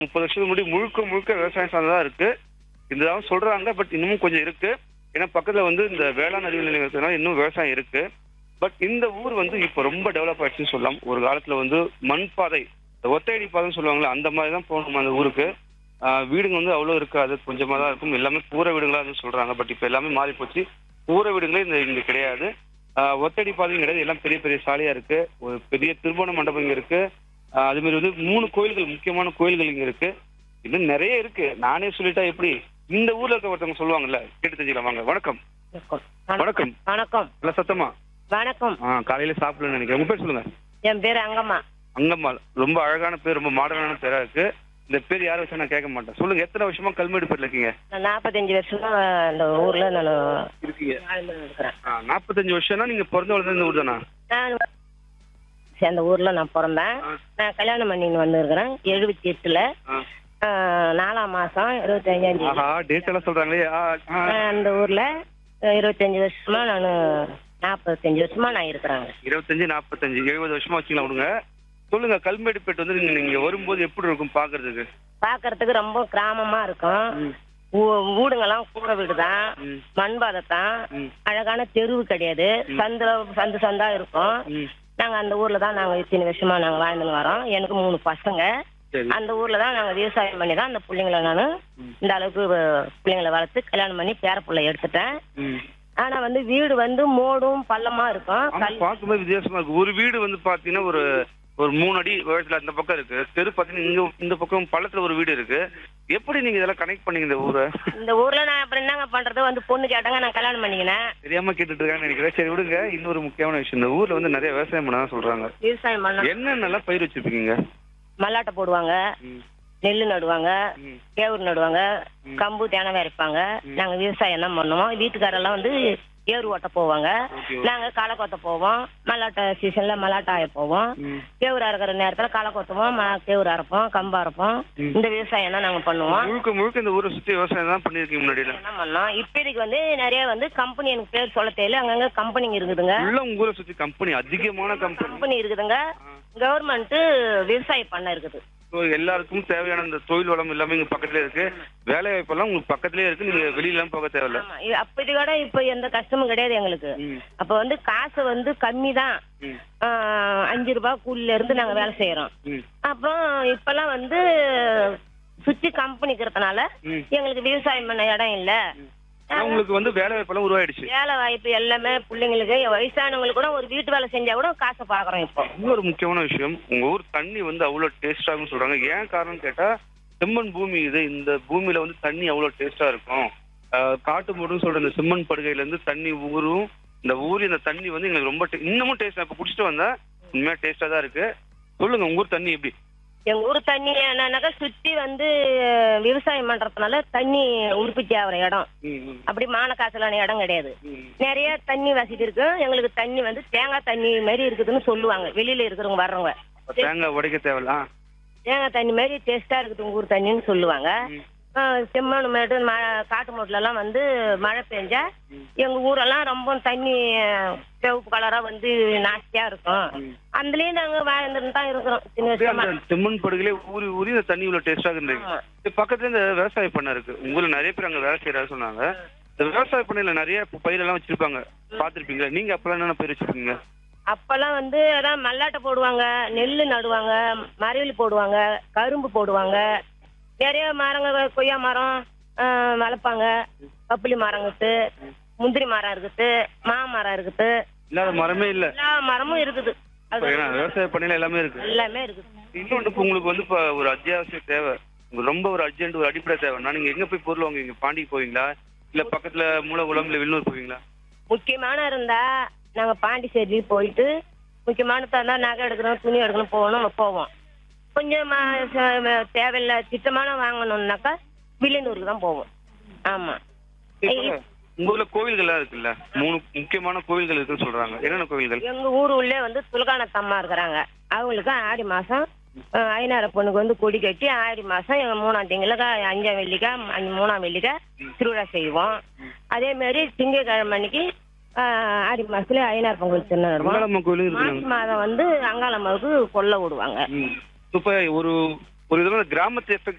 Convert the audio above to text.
முப்பது வருஷத்துக்கு முன்னாடி முழுக்க முழுக்க விவசாயம் சார்ந்ததா இருக்கு இதுதான் சொல்றாங்க பட் இன்னமும் கொஞ்சம் இருக்கு ஏன்னா பக்கத்துல வந்து இந்த வேளாண் அறிவியல் நிலையம் இருக்கிறதுனால இன்னும் விவசாயம் இருக்கு பட் இந்த ஊர் வந்து இப்போ ரொம்ப டெவலப் ஆயிடுச்சுன்னு சொல்லலாம் ஒரு காலத்துல வந்து மண் பாதை இந்த ஒத்தையடி பாதைன்னு சொல்லுவாங்கல்ல அந்த மாதிரி தான் போகணும் அந்த ஊருக்கு ஆஹ் வீடுங்க வந்து அவ்வளோ இருக்காது கொஞ்சமாக தான் இருக்கும் எல்லாமே கூரை வீடுங்களா இருந்து சொல்றாங்க பட் இப்போ எல்லாமே மாறி போச்சு கூரை வீடுங்களே இந்த இங்க கிடையாது ஆஹ் ஒத்தடி பாதையும் கிடையாது எல்லாம் பெரிய பெரிய சாலையா இருக்கு ஒரு பெரிய திருமண மண்டபம் இங்க இருக்கு ஆஹ் அதே மாதிரி வந்து மூணு கோயில்கள் முக்கியமான கோயில்கள் இங்க இருக்கு இன்னும் நிறைய இருக்கு நானே சொல்லிட்டா எப்படி இந்த ஊர்ல இருக்க ஒருத்தவங்க சொல்லுவாங்கல்ல கேட்டு தெரிஞ்சுக்கலாம் வாங்க வணக்கம் வணக்கம் வணக்கம் நல்ல சத்தமா வணக்கம் ஆ காலையில சாப்பிடலன்னு நினைக்கிறேன் உங்க பேர் சொல்லுங்க என் பேர் அங்கம்மா அங்கம்மாள் ரொம்ப அழகான பேர் ரொம்ப மாடர்னான பேரா இருக்கு இந்த பேர் யாரும் வச்சா நான் கேட்க மாட்டேன் சொல்லுங்க எத்தனை வருஷமா கல்மேடு பேர்ல இருக்கீங்க நான் நாற்பத்தஞ்சு வருஷமா இந்த ஊர்ல நான் இருக்கீங்க வாழ்ந்து இருக்கிறேன் நாற்பத்தஞ்சு வருஷம்னா நீங்க பிறந்த வளர்ந்த இந்த ஊர் தானா நான் சரி, அந்த ஊர்ல நான் பிறந்தேன் நான் கல்யாணம் பண்ணின்னு வந்திருக்கிறேன் எழுபத்தி எட்டுல நாலாம் மாசம் இருபத்தஞ்சாம் தேதி ஆஹா டேட் எல்லாம் சொல்றாங்களே ஆ, ஆ. நான் அந்த ஊர்ல அஹ், இருபத்தஞ்சு வருஷமா நான் நாற்பத்தஞ்சு வருஷமா நான் இருக்கிறேங்க இருபத்தஞ்சு நாற்பத்தஞ்சு எழுபது வருஷமா வச்சுக்கலாம் விடுங்க சொல்லுங்க கல்மேடுப்பேட் வந்து நீங்க நீங்க வரும்போது எப்படி இருக்கும் பாக்குறதுக்கு பாக்குறதுக்கு ரொம்ப கிராமமா இருக்கும் ஊ- வீடுங்கெல்லாம் கூரை வீடு தான் ம். மண்பாதை தான் ம். அழகான தெருவு கிடையாது சந்துல சந்து சந்தா இருக்கும் ம். நாங்க அந்த ஊர்ல தான் நாங்க இத்தனை வருஷமா நாங்க வாழ்ந்துன்னு வரோம் எனக்கு மூணு பசங்க சரி அந்த ஊர்ல தான் நாங்க விவசாயம் பண்ணி தான் அந்த பிள்ளைங்களை நான் இந்த அளவுக்கு வ- பிள்ளைங்களை வளர்த்து கல்யாணம் பண்ணி பேர பிள்ளை எடுத்துட்டேன் ம். ஆனா வந்து வீடு வந்து மோடும் பள்ளமா இருக்கும் ஆமா பார்க்கும்போது வித்தியாசமா இருக்கு ஒரு வீடு வந்து பாத்தீங்கன்னா ஒரு ஒரு மூணு அடி உயரத்துல அந்த பக்கம் இருக்கு தெரு பாத்தீங்கன்னா இங்க இந்த பக்கம் பள்ளத்துல ஒரு வீடு இருக்கு எப்படி நீங்க இதெல்லாம் கனெக்ட் பண்ணீங்க இந்த ஊரை இந்த ஊர்ல நான் அப்புறம் என்னங்க பண்றது வந்து பொண்ணு கேட்டாங்க நான் கல்யாணம் பண்ணிக்கினேன் தெரியாம கேட்டுட்டு இருக்காங்கன்னு நினைக்கிறேன் சரி விடுங்க இன்னொரு முக்கியமான விஷயம் இந்த ஊர்ல வந்து நிறைய விவசாயம் பண்ணதான் சொல்றாங்க விவசாயம் பண்ண என்னென்னலாம் பயிர் வச்சிருப்பீங்க மல்லாட்டை போடுவாங்க ம். நெல்லு நடுவாங்க ம். கேவுரு நடுவாங்க கம்பு தேனை விரைப்பாங்க நாங்க விவசாயம் தான் பண்ணுவோம் வீட்டுக்காரெல்லாம் வந்து ஏறு ஓட்ட போவாங்க ஓகே. நாங்க களை கொத்த போவோம் மல்லாட்டை சீசன்ல மல்லாட்டை ஆய போவோம் ம். கேவுரு அறுக்கிற நேரத்துல களை கொத்துவோம் ம- கேவுரு அரைப்போம் கம்பு அரைப்போம் இந்த விவசாயம் தான் நாங்க பண்ணுவோம் முழுக்க முழுக்க இந்த ஊரை சுத்தி விவசாயம் தான் பண்ணிருக்கீங்க முன்னாடி என்ன பண்ணோம் இப்போதைக்கு வந்து நிறைய வந்து கம்பெனி எனக்கு பேர் சொல்ல தெரியல அங்கங்க கம்பெனிங்க இருக்குதுங்க உள்ள உங்க ஊரை சுத்தி கம்பெனி அதிகமான கம்பெனி கம்பெனி இருக்குதுங்க கவர்மெண்ட் விவசாயம் பண்ண இருக்குது So, எல்லாருக்கும் தேவையான இந்த தொழில் வளம் எல்லாமே இங்க பக்கத்துல இருக்கு வேலை வாய்ப்பெல்லாம் உங்களுக்கு பக்கத்துலயே இருக்கு நீங்க வெளியில எல்லாம் போக தேவையில்ல ஆமா இ- அப்போதைக்கு கூட இப்ப எந்த கஷ்டமும் கிடையாது எங்களுக்கு ம். அப்ப வந்து காசு வந்து கம்மி தான் ம். அஞ்சு ரூபாய் கூலில இருந்து நாங்க வேலை செய்யறோம் ம். அப்புறம் இப்பெல்லாம் வந்து சுத்தி கம்பெனி இருக்கிறதுனால ம். எங்களுக்கு விவசாயம் பண்ண இடம் இல்ல ஆனா உங்களுக்கு வந்து வேலை வாய்ப்பெல்லாம் உருவாயிடுச்சு வேலை வாய்ப்பு எல்லாமே பிள்ளைங்களுக்கு வயசானவங்களுக்கு கூட ஒரு வீட்டு வேலை செஞ்சா கூட காசை பாக்குறோம் இப்போ இன்னொரு முக்கியமான விஷயம் உங்க ஊர் தண்ணி வந்து அவ்வளவு டேஸ்டாகும் சொல்றாங்க ஏன் காரணம் கேட்டா செம்மண் பூமி இது இந்த பூமியில வந்து தண்ணி அவ்வளவு டேஸ்டா இருக்கும் ஆஹ் காட்டு மூடுன்னு சொல்ற இந்த செம்மண் படுகையில இருந்து தண்ணி ஊரும் இந்த ஊரி இந்த தண்ணி வந்து எங்களுக்கு ரொம்ப ta- இன்னமும் டேஸ்டா இப்ப குடிச்சிட்டு வந்தா உண்மையா டேஸ்டா தான் இருக்கு சொல்லுங்க உங்க ஊர் தண்ணி எப்படி எங்க ஊர் தண்ணி என்னன்னாக்கா சுத்தி வந்து விவசாயம் பண்றதுனால தண்ணி உற்பத்தி ஆகுற இடம் ம், ம், அப்படி மான காசுலான இடம் கிடையாது ம். நிறைய தண்ணி வசதி இருக்கு எங்களுக்கு தண்ணி வந்து தேங்காய் தண்ணி மாதிரி இருக்குதுன்னு சொல்லுவாங்க வெளியில இருக்கிறவங்க வர்றவங்க அப்ப தேங்காய் உடைக்க தேவையில்ல ஆ. தேங்காய் தண்ணி மாதிரி டேஸ்டா இருக்குது உங்க ஊர் தண்ணின்னு சொல்லுவாங்க ம். செம்மண் மேடு மழை காட்டு மூட்டில எல்லாம் வந்து மழை பெஞ்சா எங்க ஊரெல்லாம் ரொம்ப தண்ணி சிவப்பு கலரா வந்து நாஸ்தியா இருக்கும் அதுலயும் நாங்க வாழ்ந்துட்டு தான் இருக்கிறோம் சின்ன அப்படியே வருஷமா அந்த செம்மண் படுகையிலே ஊறி ஊறி இந்த தண்ணி இவ்வளவு டேஸ்டா இருக்குன்றீங்க ஆமா. இது பக்கத்துல இந்த விவசாய பண்ணை இருக்கு உங்களுக்கு நிறைய பேர் அங்க வேலை செய்யறாரு சொன்னாங்க இந்த விவசாய பண்ணையில நிறைய பயிர் எல்லாம் வச்சிருப்பாங்க பாத்திருப்பீங்களா நீங்க அப்பெல்லாம் என்னென்ன பயிர் வச்சிருக்கீங்க அப்பெல்லாம் வந்து அதான் மல்லாட்டை போடுவாங்க நெல்லு நடுவாங்க மரவள்ளி போடுவாங்க கரும்பு போடுவாங்க நிறைய மரங்க கொய்யா மரம் ஆஹ், வளர்ப்பாங்க பப்புளி மரம் இருக்குது முந்திரி மரம் இருக்குது மாமரம் இருக்குது இல்லாத மரமே இல்ல எல்லா மரமும் இருக்குது அது ஏன்னா விவசாய பண்ணையில எல்லாமே இருக்கு எல்லாமே இருக்குது இன்னொன்று இப்ப உங்களுக்கு வந்து இப்ப ஒரு அத்தியாவசிய தேவை உங்களுக்கு ரொம்ப ஒரு அர்ஜென்ட் ஒரு அடிப்படை தேவைன்னா நீங்க எங்க போய் பொருள் வாங்குவீங்க பாண்டிக்கு போவீங்களா இல்ல பக்கத்துல மூலகுளம் இல்ல வில்லூர் போவீங்களா முக்கியமான இருந்தா நாங்க பாண்டிச்சேரி போயிட்டு முக்கியமான தந்தா நகை எடுக்கணும் துணி எடுக்கணும் போகணும் போவோம் கொஞ்சம் ம- ச- தேவையில்ல திட்டமான வாங்கணும்னாக்கா வில்லியனூருக்கு தான் போவோம் ஆமா இப்ப உங்க ஊர்ல கோவில்கள் எல்லாம் இருக்குல்ல மூணு முக்கியமான கோவில்கள் இருக்குன்னு சொல்றாங்க என்னென்ன கோவில்கள் எங்க ஊர் உள்ளே வந்து துலகானத்தம்மா இருக்கிறாங்க அவங்களுக்கு ஆடி மாசம் அஹ், ஐநார பொண்ணுக்கு வந்து கொடி கட்டி ஆடி மாசம் எங்க மூணாம் திங்களுக்கு அஞ்சாம் வெள்ளிக்கா அஞ்சு மூணாம் வெள்ளிக்கா திருவிழா செய்வோம் அதே மாதிரி திங்கக்கிழமை அன்னைக்கு அஹ், ஆடி மாசத்துல ஐநார் பொங்கல் திருநாள் மங்களம்மா கோயிலும் மாசி இருக்குங்க மாதம் வந்து அங்காளம்மாவுக்கு கொல்ல விடுவாங்க ம். இப்ப ஒரு ஒரு விதமான கிராமத்து எஃபெக்ட்